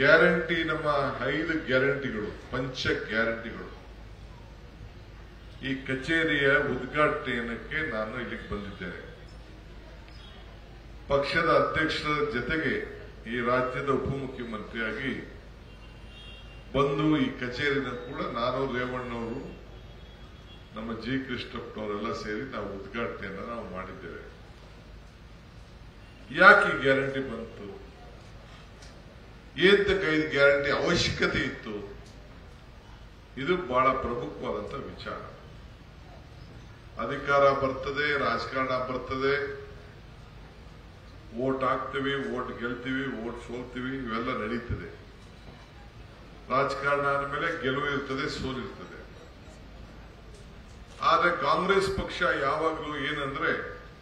Guarantee ನಮ್ಮ ಐದು ಗ್ಯಾರಂಟಿಗಳು ಪಂಚ ಗ್ಯಾರಂಟಿಗಳು ಈ ಕಚೇರಿಯ ಉದ್ಘಾಟನೆಯಕ್ಕೆ ನಾನು ಇಲ್ಲಿಗೆ ಬಂದಿದ್ದೇನೆ ಪಕ್ಷದ ಅಧ್ಯಕ್ಷರ ಜೊತೆಗೆ ಈ ರಾಜ್ಯದ ಉಪಮುಖ್ಯಮಂತ್ರಿಯಾಗಿ ಬಂದು ಈ ಕಚೇರಿನ ಕೂಡ ನಾನು ರೇವಣ್ಣವರು ನಮ್ಮ ಜಿ ಕೃಷ್ಣಪ್ಪನವರೆಲ್ಲ ಸೇರಿ ನಾವು ಉದ್ಘಾಟನೆಯನ್ನ ನಾವು ಮಾಡಿದ್ದೇವೆ ಯಾಕೆ ಈ ಗ್ಯಾರಂಟಿ ಬಂತು ಏತಕ್ಕೆ ಐದು ಗ್ಯಾರಂಟಿ ಅವಶ್ಯಕತೆ ಇತ್ತು ಇದು ಬಹಳ ಪ್ರಮುಖವಾದಂತ ವಿಚಾರ ಅಧಿಕಾರ ಬರ್ತದೆ ರಾಜಕಾರಣ ಬರ್ತದೆ ವೋಟ್ ಹಾಕ್ತೀವಿ ವೋಟ್ ಗೆಲ್ತೀವಿ ವೋಟ್ ಸೋಲ್ತೀವಿ ಇವೆಲ್ಲ ನಡೀತದೆ ರಾಜಕಾರಣ ಅಂದಮೇಲೆ ಗೆಲುವು ಇರ್ತದೆ ಸೋಲಿರ್ತದೆ ಆದ್ರೆ ಕಾಂಗ್ರೆಸ್ ಪಕ್ಷ ಯಾವಾಗಲೂ ಏನಂದ್ರೆ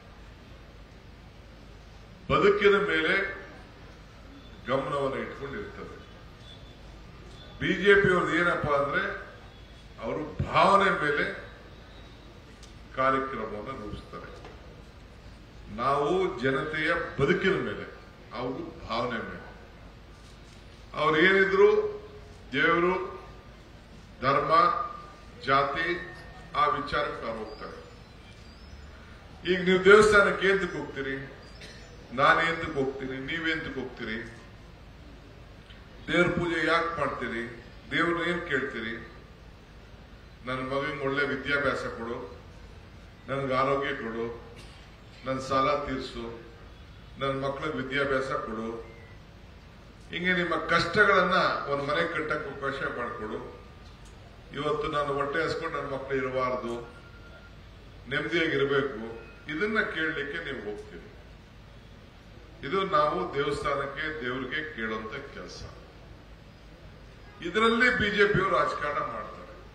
ಬದುಕಿನ ಮೇಲೆ ಗಮನವನ್ನು ಇಟ್ಕೊಂಡಿರ್ತದೆ ಬಿಜೆಪಿ ಅವ್ರದ್ದು ಏನಪ್ಪಾ ಅಂದ್ರೆ ಅವರು ಭಾವನೆ ಮೇಲೆ ಕಾರ್ಯಕ್ರಮವನ್ನು ರೂಪಿಸ್ತಾರೆ ನಾವು ಜನತೆಯ ಬದುಕಿನ ಮೇಲೆ ಅವರು ಭಾವನೆ ಮೇಲೆ ಅವ್ರು ಏನಿದ್ರು ದೇವರು ಧರ್ಮ ಜಾತಿ ಆ ವಿಚಾರಕ್ಕೆ ಅವ್ರು ಹೋಗ್ತಾರೆ ಈಗ ನೀವು ದೇವಸ್ಥಾನಕ್ಕೆ ಎಂತಕ್ಕೆ ಹೋಗ್ತೀರಿ ನಾನು ಎಂತಕ್ಕೆ ಹೋಗ್ತೀನಿ ನೀವೆಂತಕ್ಕೆ ಹೋಗ್ತೀರಿ ದೇವ್ರ ಪೂಜೆ ಯಾಕೆ ಮಾಡ್ತೀರಿ ದೇವ್ರನ್ನ ಏನ್ ಕೇಳ್ತೀರಿ ನನ್ನ ಮಗನಿಗೆ ಒಳ್ಳೆ ವಿದ್ಯಾಭ್ಯಾಸ ಕೊಡು ನನ್ಗೆ ಆರೋಗ್ಯ ಕೊಡು ನನ್ನ ಸಾಲ ತೀರಿಸು ನನ್ನ ಮಕ್ಕಳಿಗೆ ವಿದ್ಯಾಭ್ಯಾಸ ಕೊಡು ಹಿಂಗೆ ನಿಮ್ಮ ಕಷ್ಟಗಳನ್ನ ಒಂದು ಮನೆ ಕಟ್ಟಕ್ಕೆ ಅವಕಾಶ ಮಾಡಿಕೊಡು ಇವತ್ತು ನಾನು ಹೊಟ್ಟೆ ಹಸ್ಕೊಂಡು ನನ್ನ ಮಕ್ಕಳು ಇರಬಾರದು ನೆಮ್ಮದಿಯಾಗಿರ್ಬೇಕು ಇದನ್ನ ಕೇಳಲಿಕ್ಕೆ ನೀವು ಹೋಗ್ತೀರಿ ಇದು ನಾವು ದೇವಸ್ಥಾನಕ್ಕೆ ದೇವರಿಗೆ ಕೇಳುವಂತ ಕೆಲಸ ಇದರಲ್ಲಿ ಬಿಜೆಪಿಯವರು ರಾಜಕಾರಣ ಮಾಡ್ತಾರೆ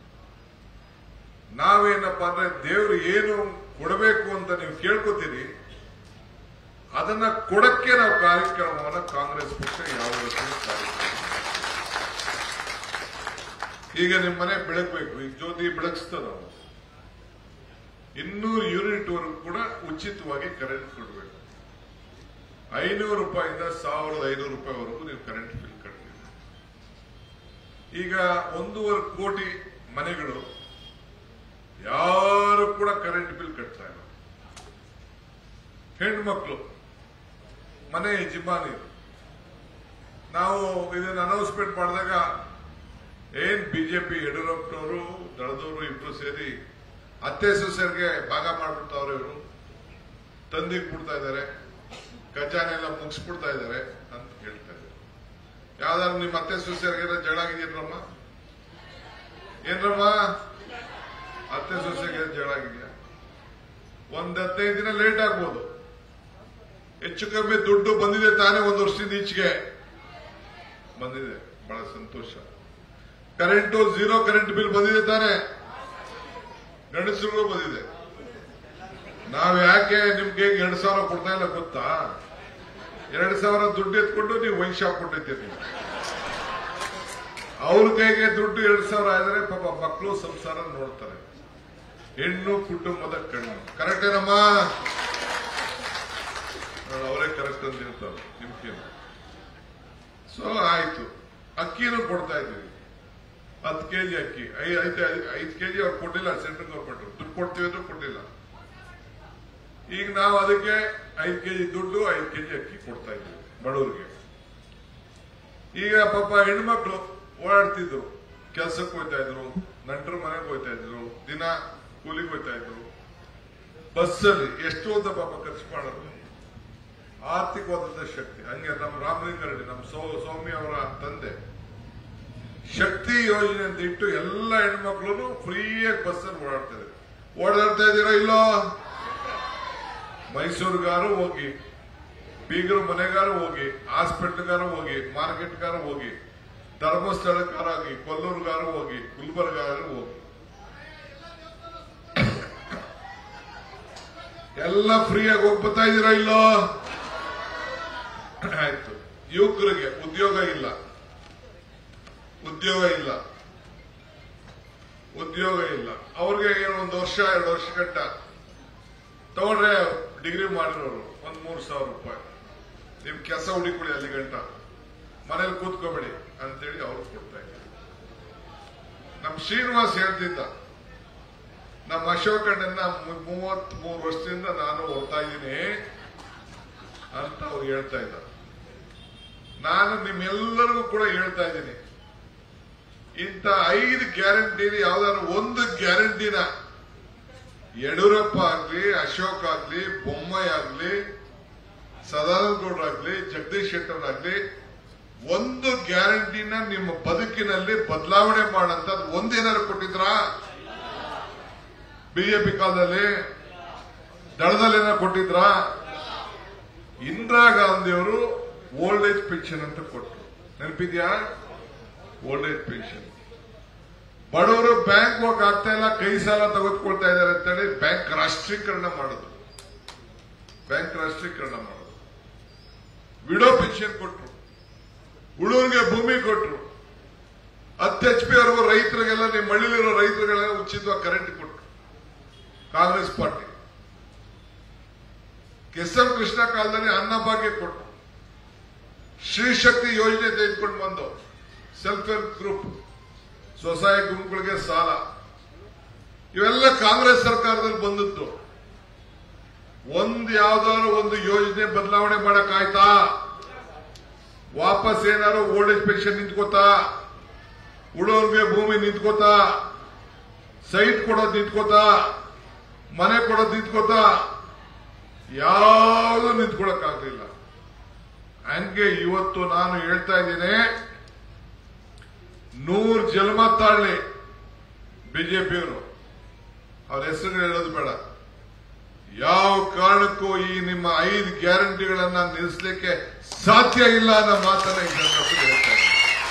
ನಾವೇನಪ್ಪಾ ಅಂದ್ರೆ ದೇವರು ಏನು ಕೊಡಬೇಕು ಅಂತ ನೀವು ಕೇಳ್ಕೊತೀರಿ ಅದನ್ನ ಕೊಡಕ್ಕೆ ನಾವು ಕಾರ್ಯಕ್ರಮವನ್ನ ಕಾಂಗ್ರೆಸ್ ಪಕ್ಷ ಯಾವ ರೀತಿ ಕಾರ್ಯಕ್ರಮ ಈಗ ನಿಮ್ಮ ಮನೆ ಬೆಳಗ್ಬೇಕು ಈಗ ಜ್ಯೋತಿ ಬೆಳಗಿಸ್ತದ ನಾವು ಇನ್ನೂರು ಯೂನಿಟ್ ವರೆಗೂ ಕೂಡ ಉಚಿತವಾಗಿ ಕರೆಂಟ್ ಕೊಡಬೇಕು ಐನೂರು ರೂಪಾಯಿಂದ ಸಾವಿರದ ಐನೂರು ರೂಪಾಯಿವರೆಗೂ ನೀವು ಕರೆಂಟ್ ಬಿಲ್ ಕಟ್ಟಬೇಕು ಈಗ ಒಂದೂವರೆ ಕೋಟಿ ಮನೆಗಳು ಯಾರು ಕೂಡ ಕರೆಂಟ್ ಬಿಲ್ ಕಟ್ತಾ ಇಲ್ಲ ಹೆಣ್ಮಕ್ಳು ಮನೆ ಯಜಮಾನಿ ನಾವು ಇದನ್ನ ಅನೌನ್ಸ್ಮೆಂಟ್ ಮಾಡಿದಾಗ ಏನ್ ಬಿಜೆಪಿ ಯಡಿಯೂರಪ್ಪನವರು ದಳದವರು ಇಬ್ರು ಸೇರಿ ಅತ್ತೆ ಸೊಸೆಯರಿಗೆ ಭಾಗ ಮಾಡ್ಬಿಡ್ತಾವ್ರೆ ಇವರು ತಂದಿಗ್ ಬಿಡ್ತಾ ಇದ್ದಾರೆ ಖಜಾನೆ ಎಲ್ಲ ಮುಗಿಸ್ಬಿಡ್ತಾ ಇದ್ದಾರೆ ಅಂತ ಹೇಳ್ತಾ ಇದ್ದಾರೆ ಯಾವ್ದಾದ್ರು ನಿಮ್ಮ ಅತ್ತೆ ಸೊಸೆಯರಿಗೆ ಜಗಳ ಆಗಿದೆಯೇನ್ರಮ್ಮ ಏನ್ರಮ್ಮ ಅತ್ತೆ ಸೊಸೆಗೆ ಜಗಳ ಆಗಿದೆಯಾ ಒಂದ್ ಹದಿನೈದು ದಿನ ಲೇಟ್ ಆಗ್ಬೋದು ಹೆಚ್ಚು ಕಮ್ಮಿ ದುಡ್ಡು ಬಂದಿದೆ ತಾನೇ ಒಂದು ವರ್ಷದಿಂದ ಈಚೆಗೆ ಬಂದಿದೆ ಬಹಳ ಸಂತೋಷ ಕರೆಂಟು ಝೀರೋ ಕರೆಂಟ್ ಬಿಲ್ ಬಂದಿದೆ ತಾನೇ ಗಂಡಸರಿಗೂ ಬಂದಿದೆ ನಾವ್ ಯಾಕೆ ನಿಮ್ಗೆ ಎರಡ್ ಸಾವಿರ ಕೊಡ್ತಾ ಇಲ್ಲ ಗೊತ್ತಾ ಎರಡ್ ಸಾವಿರ ದುಡ್ಡು ಎತ್ಕೊಂಡು ನೀವು ವೈನ್ ಶಾಪ್ ಕೊಟ್ಟಿದ್ದೀರಿ ನೀವು ಅವ್ರ ಕೈಗೆ ದುಡ್ಡು ಎರಡ್ ಸಾವಿರ ಆದ್ರೆ ಪಾಪ ಮಕ್ಕಳು ಸಂಸಾರ ನೋಡ್ತಾರೆ ಹೆಣ್ಣು ಕುಟುಂಬದ ಕಣ್ಣು ಕರೆಕ್ಟ್ ಏನಮ್ಮ ನೋಡು, ಅವರೇ ಕರೆಕ್ಟ್ ಅಂತ ಹೇಳ್ತಾರೆ ನಿಮ್ಗೇನು ಸೊ ಆಯ್ತು ಅಕ್ಕಿನೂ ಕೊಡ್ತಾ ಇದ್ದೀವಿ ಹತ್ತು ಕೆಜಿ ಅಕ್ಕಿ ಐ- ಐದು ಐದು ಕೆಜಿ ಅವ್ರು ಕೊಟ್ಟಿಲ್ಲ ಸೆಂಟ್ರಲ್ ಗೌರ್ಮೆಂಟ್ ದುಡ್ಡು ಕೊಡ್ತೀವಿ ಅಂದ್ರೂ ಕೊಟ್ಟಿಲ್ಲ ಈಗ ನಾವು ಅದಕ್ಕೆ ಐದು ಕೆಜಿ ದುಡ್ಡು ಐದು ಕೆಜಿ ಅಕ್ಕಿ ಕೊಡ್ತಾ ಇದ್ದೀವಿ ಬಡವರಿಗೆ ಈಗ ಪಾಪ ಹೆಣ್ಮಕ್ಳು ಓಡಾಡ್ತಿದ್ರು ಕೆಲ್ಸಕ್ಕೆ ಹೋಗ್ತಾ ಇದ್ರು ನಂಟರ ಮನೆಗೆ ಹೋಗ್ತಾ ಇದ್ರು ದಿನ ಕೂಲಿಗೆ ಹೋಗ್ತಾ ಇದ್ರು ಬಸ್ಸಲ್ಲಿ ಎಷ್ಟು ಅಂತ ಪಾಪ ಖರ್ಚು ಮಾಡೋದು ಆರ್ಥಿಕವಾದಂತ ಶಕ್ತಿ ಹಂಗೆ ನಮ್ಮ ರಾಮಲಿಂಗಾರೆಡ್ಡಿ ನಮ್ಮ ಸೌ ಸೌಮ್ಯ ಅವರ ತಂದೆ ಶಕ್ತಿ ಯೋಜನೆ ಅಂತ ಇಟ್ಟು ಎಲ್ಲ ಹೆಣ್ಮಕ್ಳು ಫ್ರೀಯಾಗಿ ಬಸ್ಸಲ್ಲಿ ಓಡಾಡ್ತಾ ಇದ್ದಾರೆ ಓಡಾಡ್ತಾ ಇದ್ದೀರಾ ಇಲ್ಲೋ ಮೈಸೂರುಗಾರು ಹೋಗಿ ಬೀಗರು ಮನೆಗಾರು ಹೋಗಿ ಹಾಸ್ಪಿಟ್ಲ್ಗಾರು ಹೋಗಿ ಮಾರ್ಕೆಟ್ಗಾರು ಹೋಗಿ ಧರ್ಮಸ್ಥಳಕ್ಕಾರ ಹೋಗಿ ಕೊಲ್ಲೂರ್ಗಾರು ಹೋಗಿ ಗುಲ್ಬರ್ಗಾರು ಹೋಗಿ ಎಲ್ಲ ಫ್ರೀಯಾಗಿ ಹೋಗಿ ಬರ್ತಾ ಇದ್ದೀರಾ ಇಲ್ಲೋ ಆಯ್ತು ಯುವಕರಿಗೆ ಉದ್ಯೋಗ ಇಲ್ಲ ಉದ್ಯೋಗ ಇಲ್ಲ ಉದ್ಯೋಗ ಇಲ್ಲ ಅವ್ರಿಗೆ ಏನೋ ಒಂದು ವರ್ಷ ಎರಡು ವರ್ಷ ಗಂಟ ತಗೊಂಡ್ರೆ ಡಿಗ್ರಿ ಮಾಡಿರೋರು ಒಂದ್ ಮೂರ್ ಸಾವಿರ ರೂಪಾಯಿ ನಿಮ್ ಕೆಲಸ ಹುಡುಕೊಳ್ಳಿ ಅಲ್ಲಿ ಗಂಟ ಮನೇಲಿ ಕೂತ್ಕೋಬೇಡಿ ಅಂತೇಳಿ ಅವ್ರು ಕೊಡ್ತಾ ಇದ್ದಾರೆ ನಮ್ ಶ್ರೀನಿವಾಸ್ ಹೇಳ್ತಿದ್ದ ನಮ್ಮ ಅಶೋಕಣ್ಣನ ಮೂವತ್ ಮೂರು ವರ್ಷದಿಂದ ನಾನು ಓದ್ತಾ ಇದ್ದೀನಿ ಅಂತ ಅವ್ರು ಹೇಳ್ತಾ ಇದ್ದ ನಾನು ನಿಮ್ಮೆಲ್ಲರಿಗೂ ಕೂಡ ಹೇಳ್ತಾ ಇದ್ದೀನಿ ಇಂಥ ಐದು ಗ್ಯಾರಂಟಿ ಯಾವ್ದಾದ್ರು ಒಂದು ಗ್ಯಾರಂಟಿನ ಯಡಿಯೂರಪ್ಪ ಆಗ್ಲಿ ಅಶೋಕ್ ಆಗ್ಲಿ ಬೊಮ್ಮಾಯಿ ಆಗ್ಲಿ ಸದಾನಂದ ಗೌಡ್ರಾಗ್ಲಿ ಜಗದೀಶ್ ಶೆಟ್ಟರ್ ಆಗ್ಲಿ ಒಂದು ಗ್ಯಾರಂಟಿನ ನಿಮ್ಮ ಬದುಕಿನಲ್ಲಿ ಬದಲಾವಣೆ ಮಾಡಂತದ್ದು ಒಂದೇನಾದ್ರು ಕೊಟ್ಟಿದ್ರಾ ಬಿಜೆಪಿ ಕಾಲದಲ್ಲಿ ದಳದಲ್ಲಿ ಏನಾರು ಕೊಟ್ಟಿದ್ರಾ ಇಂದಿರಾ ಗಾಂಧಿಯವರು ಓಲ್ಡ್ ಏಜ್ ಪೆನ್ಷನ್ ಅಂತ ಕೊಟ್ಟರು ನೆನಪಿದ್ಯಾ ಓಲ್ಡ್ ಏಜ್ ಪೆನ್ಷನ್ ಬಡವರು ಬ್ಯಾಂಕ್ ಹೋಗಕ್ ಆಗ್ತಾ ಇಲ್ಲ ಕೈ ಸಾಲ ತೆಗೆದುಕೊಳ್ತಾ ಇದ್ದಾರೆ ಅಂತೇಳಿ ಬ್ಯಾಂಕ್ ರಾಷ್ಟ್ರೀಕರಣ ಮಾಡೋದು ಬ್ಯಾಂಕ್ ರಾಷ್ಟ್ರೀಕರಣ ಮಾಡೋದು ವಿಡೋ ಪೆನ್ಷನ್ ಕೊಟ್ರು ಉಳುವರಿಗೆ ಭೂಮಿ ಕೊಟ್ರು ಹತ್ತು ಎಚ್ ಪಿ ವರೆಗೂ ರೈತರಿಗೆಲ್ಲ ನಿಮ್ಮ ಹಳ್ಳಿಲಿರೋ ರೈತರಿಗೆಲ್ಲ ಉಚಿತವಾಗಿ ಕರೆಂಟ್ ಕೊಟ್ರು ಕಾಂಗ್ರೆಸ್ ಪಾರ್ಟಿ ಎಸ್ ಎಂ ಕೃಷ್ಣ ಕಾಲದಲ್ಲಿ ಅನ್ನಭಾಗ್ಯ ಕೊಟ್ರು ಶ್ರೀಶಕ್ತಿ ಯೋಜನೆ ತೆಗೆದುಕೊಂಡು ಬಂದು ಸೆಲ್ಫ್ ಹೆಲ್ಪ್ ಗ್ರೂಪ್ ಸ್ವಸಹಾಯ ಗುಂಪುಗಳಿಗೆ ಸಾಲ ಇವೆಲ್ಲ ಕಾಂಗ್ರೆಸ್ ಸರ್ಕಾರದಲ್ಲಿ ಬಂದದ್ದು ಒಂದ್ ಯಾವ್ದಾದ್ರು ಒಂದು ಯೋಜನೆ ಬದಲಾವಣೆ ಮಾಡಕ್ ಆಯ್ತಾ ವಾಪಸ್ ಏನಾದ್ರು ಓಲ್ಡ್ ಏಜ್ ಪೆನ್ಷನ್ ನಿಂತ್ಕೋತಾ ಉಳೋರ್ಗೆ ಭೂಮಿ ನಿಂತ್ಕೋತಾ ಸೈಟ್ ಕೊಡೋದು ನಿಂತ್ಕೋತಾ ಮನೆ ಕೊಡೋದು ನಿಂತ್ಕೋತಾ ಯಾವುದು ನಿಂತ್ಕೊಳಕ್ ಆಗ್ಲಿಲ್ಲ ಹಂಗೆ ಇವತ್ತು ನಾನು ಹೇಳ್ತಾ ಇದ್ದೀನಿ ನೂರ್ ಜನ್ಮ ತಾಳ್ಲಿ ಬಿಜೆಪಿಯವರು ಅವ್ರ ಹೆಸರು ಹೇಳೋದು ಬೇಡ ಯಾವ ಕಾರಣಕ್ಕೂ ಈ ನಿಮ್ಮ ಐದು ಗ್ಯಾರಂಟಿಗಳನ್ನ ನಿಲ್ಲಿಸಲಿಕ್ಕೆ ಸಾಧ್ಯ ಇಲ್ಲ ಅನ್ನೋ ಮಾತನ್ನ ಈ ಸಂದರ್ಭದಲ್ಲಿ ಹೇಳ್ತಾ ಇದ್ದೀನಿ.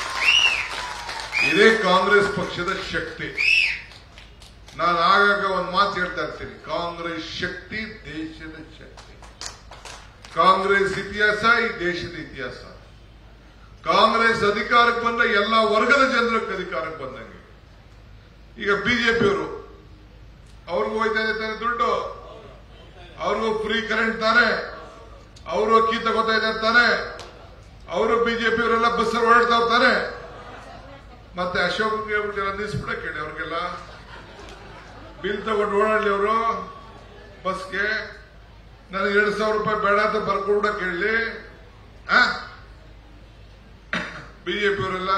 ಇದೇ ಕಾಂಗ್ರೆಸ್ ಪಕ್ಷದ ಶಕ್ತಿ ನಾನು ಆಗಾಗ ಒಂದು ಮಾತು ಹೇಳ್ತಾ ಇರ್ತೀನಿ ಕಾಂಗ್ರೆಸ್ ಶಕ್ತಿ ದೇಶದ ಶಕ್ತಿ ಕಾಂಗ್ರೆಸ್ ಇತಿಹಾಸ ಈ ದೇಶದ ಇತಿಹಾಸ ಕಾಂಗ್ರೆಸ್ ಅಧಿಕಾರಕ್ಕೆ ಬಂದ ಎಲ್ಲ ವರ್ಗದ ಜನರಿಗೆ ಅಧಿಕಾರಕ್ಕೆ ಬಂದಂಗೆ ಈಗ ಬಿಜೆಪಿಯವರು ಅವ್ರಿಗೂ ಹೋಯ್ತಾ ಇದೆ ತಾನೆ ದುಡ್ಡು ಅವ್ರಿಗೂ ಫ್ರೀ ಕರೆಂಟ್ ತಾನೆ ಅವರು ಅಕ್ಕಿ ತಗೋತಾ ಇದ್ದಾರೆ ತಾನೆ ಅವರು ಬಿಜೆಪಿಯವರೆಲ್ಲ ಬಸ್ ಓಡಾಡ್ತಾ ಹೋಗ್ತಾರೆ ಮತ್ತೆ ಅಶೋಕ್ಗೆ ಹೇಳ್ಬಿಟ್ಟಿಲ್ಲ ನಿಲ್ಸ್ಬಿಡ ಕೇಳಿ ಅವ್ರಿಗೆಲ್ಲ ಬಿಲ್ ತಗೊಂಡು ಓಡಾಡ್ಲಿ ಅವರು ಬಸ್ಗೆ ನನಗೆ ಎರಡು ಸಾವಿರ ರೂಪಾಯಿ ಬೇಡ ಅಂತ ಬರ್ಕೊಡ ಕೇಳಲಿ ಬಿಜೆಪಿಯವರೆಲ್ಲ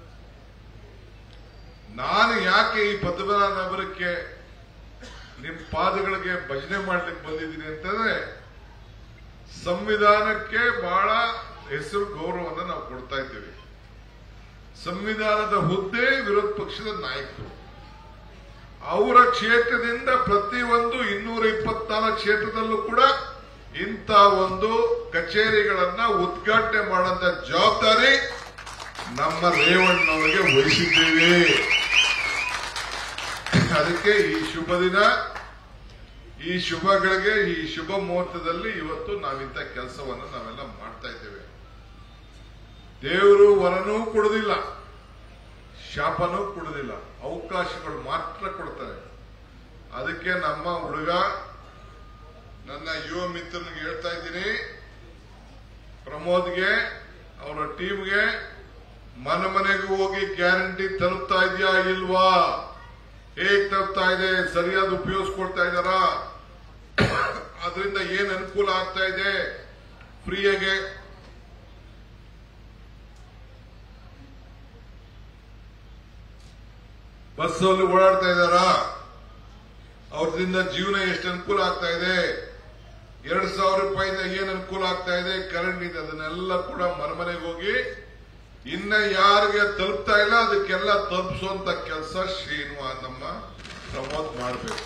ನಾನು ಯಾಕೆ ಈ ಪದ್ಮನಾಭ ನಗರಕ್ಕೆ ನಿಮ್ ಪಾದಗಳಿಗೆ ಭಜನೆ ಮಾಡ್ಲಿಕ್ಕೆ ಬಂದಿದ್ದೀನಿ ಅಂತಂದ್ರೆ ಸಂವಿಧಾನಕ್ಕೆ ಬಹಳ ಹೆಸರು ಗೌರವವನ್ನು ನಾವು ಕೊಡ್ತಾ ಇದ್ದೀವಿ ಸಂವಿಧಾನದ ಹುದ್ದೆ ವಿರೋಧ ಪಕ್ಷದ ನಾಯಕರು ಅವರ ಕ್ಷೇತ್ರದಿಂದ ಪ್ರತಿಯೊಂದು ಇನ್ನೂರ ಇಪ್ಪತ್ನಾಲ್ಕು ಕ್ಷೇತ್ರದಲ್ಲೂ ಕೂಡ ಇಂಥ ಒಂದು ಕಚೇರಿಗಳನ್ನ ಉದ್ಘಾಟನೆ ಮಾಡಂತ ಜವಾಬ್ದಾರಿ ನಮ್ಮ ರೇವಣ್ಣವರಿಗೆ ವಹಿಸಿದ್ದೇವೆ ಅದಕ್ಕೆ ಈ ಶುಭ ದಿನ ಈ ಶುಭಗಳಿಗೆ ಈ ಶುಭ ಮುಹೂರ್ತದಲ್ಲಿ ಇವತ್ತು ನಾವಿಂತ ಕೆಲಸವನ್ನು ನಾವೆಲ್ಲ ಮಾಡ್ತಾ ಇದ್ದೇವೆ ದೇವರು ವರನೂ ಕೊಡುದಿಲ್ಲ ಶಾಪನೂ ಕೊಡುದಿಲ್ಲ ಅವಕಾಶಗಳು ಮಾತ್ರ ಕೊಡ್ತಾರೆ ಅದಕ್ಕೆ ನಮ್ಮ ಹುಡುಗ ನನ್ನ ಯುವ ಮಿತ್ರನಿಗೆ ಹೇಳ್ತಾ ಇದ್ದೀನಿ ಪ್ರಮೋದ್ಗೆ ಅವರ ಟೀಮ್ಗೆ ಮನೆ ಮನೆಗೆ ಹೋಗಿ ಗ್ಯಾರಂಟಿ ತಲುಪ್ತಾ ಇದೆಯಾ ಇಲ್ವಾ ಹೇಗ್ ತಲುಪ್ತಾ ಇದೆ ಸರಿಯಾದ ಉಪಯೋಗಿಸ್ಕೊಳ್ತಾ ಇದ್ದಾರಾ ಅದರಿಂದ ಏನ್ ಅನುಕೂಲ ಆಗ್ತಾ ಇದೆ ಫ್ರೀಯಾಗೆ ಬಸ್ಸಲ್ಲಿ ಓಡಾಡ್ತಾ ಇದ್ದಾರಾ ಅವ್ರದಿಂದ ಜೀವನ ಎಷ್ಟು ಅನುಕೂಲ ಆಗ್ತಾ ಇದೆ ಎರಡ್ ಸಾವಿರ ರೂಪಾಯಿಂದ ಏನ್ ಅನುಕೂಲ ಆಗ್ತಾ ಇದೆ ಕರೆಂಟ್ ಇದೆ ಅದನ್ನೆಲ್ಲ ಕೂಡ ಮನೆಮನೆಗೆ ಹೋಗಿ ಇನ್ನ ಯಾರಿಗೆ ತಲುಪ್ತಾ ಇಲ್ಲ ಅದಕ್ಕೆಲ್ಲ ತಲುಪಿಸುವಂತ ಕೆಲಸ ಶ್ರೀನಿವಾಸ್ ನಮ್ಮ ಪ್ರಮೋದ್ ಮಾಡಬೇಕು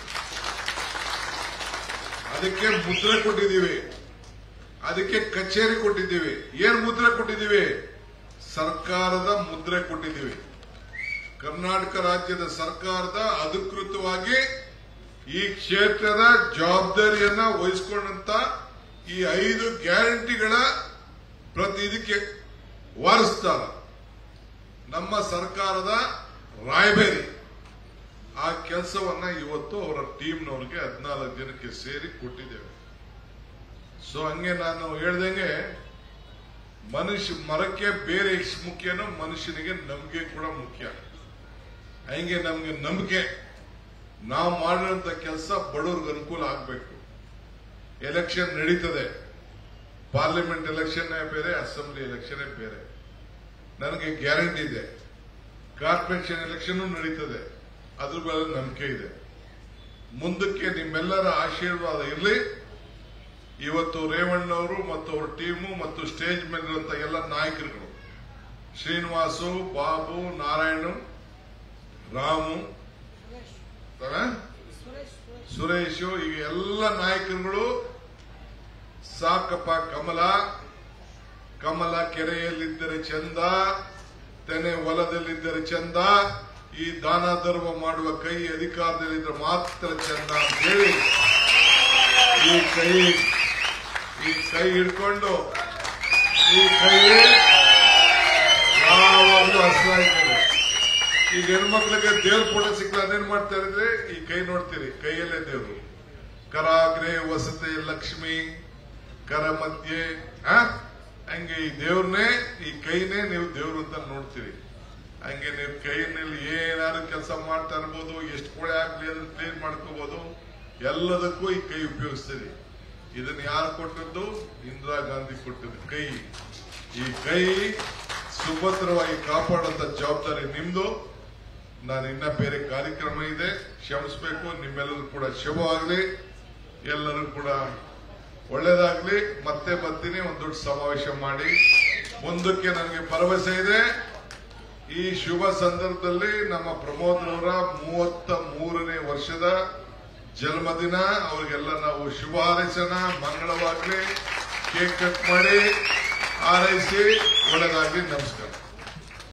ಅದಕ್ಕೆ ಮುದ್ರೆ ಕೊಟ್ಟಿದ್ದೀವಿ ಅದಕ್ಕೆ ಕಚೇರಿ ಕೊಟ್ಟಿದ್ದೀವಿ ಏನ್ ಮುದ್ರೆ ಕೊಟ್ಟಿದ್ದೀವಿ ಸರ್ಕಾರದ ಮುದ್ರೆ ಕೊಟ್ಟಿದ್ದೀವಿ ಕರ್ನಾಟಕ ರಾಜ್ಯದ ಸರ್ಕಾರದ ಅಧಿಕೃತವಾಗಿ ಈ ಕ್ಷೇತ್ರದ ಜವಾಬ್ದಾರಿಯನ್ನ ವಹಿಸಿಕೊಂಡಂತ ಈ ಐದು ಗ್ಯಾರಂಟಿಗಳ ಪ್ರತಿ ಇದಕ್ಕೆ ವಾರಿಸ್ತಾರ ನಮ್ಮ ಸರ್ಕಾರದ ರಾಯಬೇರಿ ಆ ಕೆಲಸವನ್ನ ಇವತ್ತು ಅವರ ಟೀಮ್ನವ್ರಿಗೆ ಹದಿನಾಲ್ಕು ಜನಕ್ಕೆ ಸೇರಿ ಕೊಟ್ಟಿದ್ದೇವೆ ಸೊ ಹಂಗೆ ನಾನು ಹೇಳ್ದಂಗೆ ಮನುಷ್ಯ ಮರಕ್ಕೆ ಬೇರೆ ಎಷ್ಟು ಮುಖ್ಯನೋ ಮನುಷ್ಯನಿಗೆ ನಂಬಿಕೆ ಕೂಡ ಮುಖ್ಯ ಹಂಗೆ ನಮ್ಗೆ ನಂಬಿಕೆ ನಾವು ಮಾಡಿರೋಂಥ ಕೆಲಸ ಬಡವ್ರಿಗೆ ಅನುಕೂಲ ಆಗ್ಬೇಕು ಎಲೆಕ್ಷನ್ ನಡೀತದೆ ಪಾರ್ಲಿಮೆಂಟ್ ಎಲೆಕ್ಷನ್ ಬೇರೆ ಅಸೆಂಬ್ಲಿ ಎಲೆಕ್ಷನ್ ಬೇರೆ ನನಗೆ ಗ್ಯಾರಂಟಿ ಇದೆ ಕಾರ್ಪೊರೇಷನ್ ಎಲೆಕ್ಷನ್ ನಡೀತದೆ ಅದ್ರ ಮೇಲೆ ನಂಬಿಕೆ ಇದೆ ಮುಂದಕ್ಕೆ ನಿಮ್ಮೆಲ್ಲರ ಆಶೀರ್ವಾದ ಇರಲಿ ಇವತ್ತು ರೇವಣ್ಣವರು ಮತ್ತು ಅವ್ರ ಟೀಮು ಮತ್ತು ಸ್ಟೇಜ್ ಮೇಲಿರುವಂತ ಎಲ್ಲ ನಾಯಕರುಗಳು ಶ್ರೀನಿವಾಸು ಬಾಬು ನಾರಾಯಣು ರಾಮು ಆ? ಸುರೇಶು ಈ ಎಲ್ಲ ನಾಯಕರುಗಳು ಸಾಕಪ್ಪ ಕಮಲ ಕಮಲ ಕೆರೆಯಲ್ಲಿದ್ದರೆ ಚಂದ ತೆನೆ ಹೊಲದಲ್ಲಿದ್ದರೆ ಚಂದ ಈ ದಾನ ಧರ್ಮ ಮಾಡುವ ಕೈ ಅಧಿಕಾರದಲ್ಲಿದ್ದರೆ ಮಾತ್ರ ಚಂದ ಅಂತ ಹೇಳಿ ಈ ಕೈ ಈ ಕೈ ಹಿಡ್ಕೊಂಡು ಈ ಕೈ ಯಾವಾಗಲೂ ಹಸಿರಾಯ್ತದೆ ಈಗ ಹೆಣ್ಮಕ್ಳಿಗೆ ದೇವ್ರ ಫೋಟೋ ಸಿಕ್ಕಲ್ಲ ಅದೇನ್ ಮಾಡ್ತಾ ಇದ್ರೆ ಈ ಕೈ ನೋಡ್ತೀರಿ ಕೈಯಲ್ಲೇ ದೇವ್ರು ಕರಾಗ್ರೆ ವಸತೆ ಲಕ್ಷ್ಮಿ ಕರ ಮಧ್ಯೆ ಆ? ಹಂಗೆ ಈ ದೇವ್ರನ್ನೇ ಈ ಕೈನೇ ನೀವು ದೇವ್ರು ಅಂತ ನೋಡ್ತೀರಿ ಹಂಗೆ ನೀವು ಕೈನಲ್ಲಿ ಏನಾದ್ರು ಕೆಲಸ ಮಾಡ್ತಾ ಇರ್ಬೋದು ಎಷ್ಟು ಕೊಳೆ ಆಗ್ಲಿ ಅದನ್ನ ಕ್ಲೀನ್ ಮಾಡ್ಕೋಬಹುದು ಎಲ್ಲದಕ್ಕೂ ಈ ಕೈ ಉಪಯೋಗಿಸ್ತೀರಿ ಇದನ್ನ ಯಾರು ಕೊಟ್ಟದ್ದು ಇಂದಿರಾ ಗಾಂಧಿ ಕೊಟ್ಟದ್ದು ಕೈ ಈ ಕೈ ಸುಭದ್ರವಾಗಿ ಕಾಪಾಡುವಂತ ಜವಾಬ್ದಾರಿ ನಿಮ್ದು ನಾನು ಇನ್ನ ಬೇರೆ ಕಾರ್ಯಕ್ರಮ ಇದೆ ಕ್ಷಮಿಸಬೇಕು ನಿಮ್ಮೆಲ್ಲರೂ ಕೂಡ ಶುಭವಾಗಲಿ ಎಲ್ಲರೂ ಕೂಡ ಒಳ್ಳೇದಾಗ್ಲಿ ಮತ್ತೆ ಬರ್ತೀನಿ ಒಂದು ದೊಡ್ಡ ಸಮಾವೇಶ ಮಾಡಿ ಮುಂದಕ್ಕೆ ನನಗೆ ಭರವಸೆ ಇದೆ ಈ ಶುಭ ಸಂದರ್ಭದಲ್ಲಿ ನಮ್ಮ ಪ್ರಮೋದ್ರವರ ಮೂವತ್ತ ಮೂರನೇ ವರ್ಷದ ಜನ್ಮದಿನ ಅವರಿಗೆಲ್ಲ ನಾವು ಶುಭ ಹಾರೈಸೋಣ ಮಂಗಳವಾಗ್ಲಿ ಕೇಕ್ ಕಟ್ ಮಾಡಿ ಹಾರೈಸಿ ಒಳ್ಳೆದಾಗ್ಲಿ ನಮಸ್ಕಾರ